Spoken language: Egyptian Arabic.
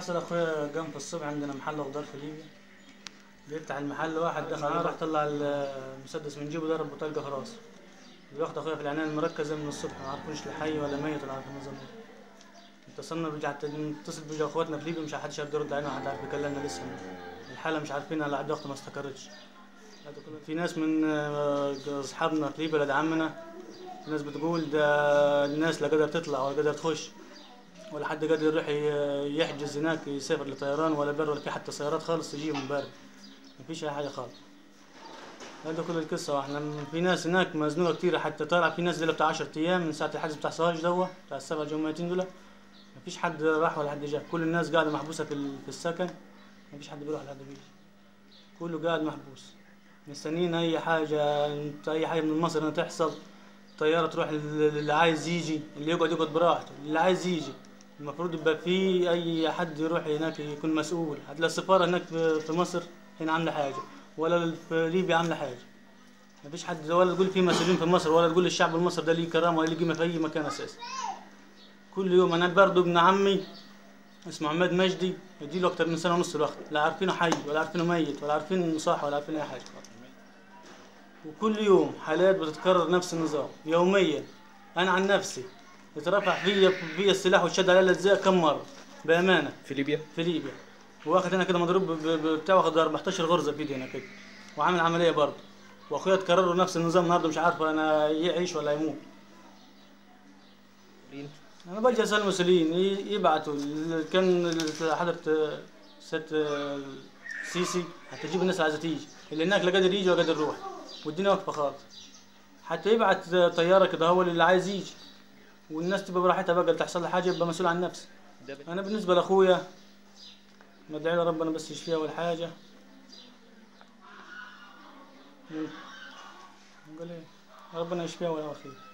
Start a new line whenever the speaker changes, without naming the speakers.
حصل اخويا قام في الصبح عندنا محل خضار في ليبيا بيفتح المحل واحد دخل معاه راح طلع المسدس من جيبه ضرب بطلقه في راسه بياخد اخويا في العنايه المركزه من الصبح ما عارفينش لحي ولا ميت ولا عارفين النظام ده اتصلنا بيجي حتى نتصل بيجي اخواتنا في ليبيا مش حدش يقدر يرد علينا وحد عارف يكلمنا لسه الحاله مش عارفينها لحد وقت ما استقرتش هذا كله. في ناس من آه، اصحابنا في ليبيا ولاد عمنا في ناس بتقول ده الناس لا قادر تطلع ولا قادر تخش ولا حد قادر يروح ي- يحجز هناك يسافر لطيران ولا بر ولا في حتى سيارات خالص تجيهم بر مفيش اي حاجه خالص هذا كل القصه واحنا م- في ناس هناك مزنوقه كتير حتى طالع في ناس دول بتاع 10 ايام من ساعه الحجز بتاع سراج دوا بتاع السبع جمعتين دول مفيش حد راح ولا حد جا كل الناس قاعده محبوسه في, ال- في السكن مفيش حد بيروح ولا حد بيجي كله قاعد محبوس مستنيين اي حاجه انت اي حاجه من مصر انها تحصل طياره تروح لل- اللي عايز يجي اللي يقعد يقعد براحته اللي عايز يجي المفروض يبقى في اي حد يروح هناك يكون مسؤول هتلاقي السفاره هناك في في مصر هنا عامله حاجه ولا في ليبيا عامله حاجه مفيش حد ولا تقول في مسؤولين في مصر ولا تقول الشعب المصري ده ليه كرامه ولا ليه قيمه في اي مكان اساسا كل يوم انا برضه ابن عمي اسمه عماد مجدي يديله اكتر من سنه ونص الوقت لا عارفينه حي ولا عارفينه ميت ولا عارفين صح ولا عارفين اي حاجه وكل يوم حالات بتتكرر نفس النظام يوميا انا عن نفسي يترفع فيا فيا السلاح وشد على الاجزاء كم مره بامانه
في ليبيا
في ليبيا واخد هنا كده مضروب ب- ب- بتاع واخد 14 غرزه في ايدي هنا كده وعامل عمليه برضه واخويا اتكرر له نفس النظام النهارده مش عارف انا يعيش ولا يموت انا بلجأ اسال المسؤولين ي- يبعتوا ال- كان ال- حضرة ست سيسي حتى تجيب الناس اللي عايزه تيجي اللي هناك لا قادر يجي ولا قادر يروح والدنيا واقفه خالص حتى يبعت طياره كده هو اللي عايز يجي والناس تبقى براحتها بقى اللي تحصل لها حاجه يبقى مسؤول عن نفسه انا بالنسبه لاخويا بدعي له ربنا بس يشفيه اول حاجه نقول ايه ربنا يشفيه اول اخير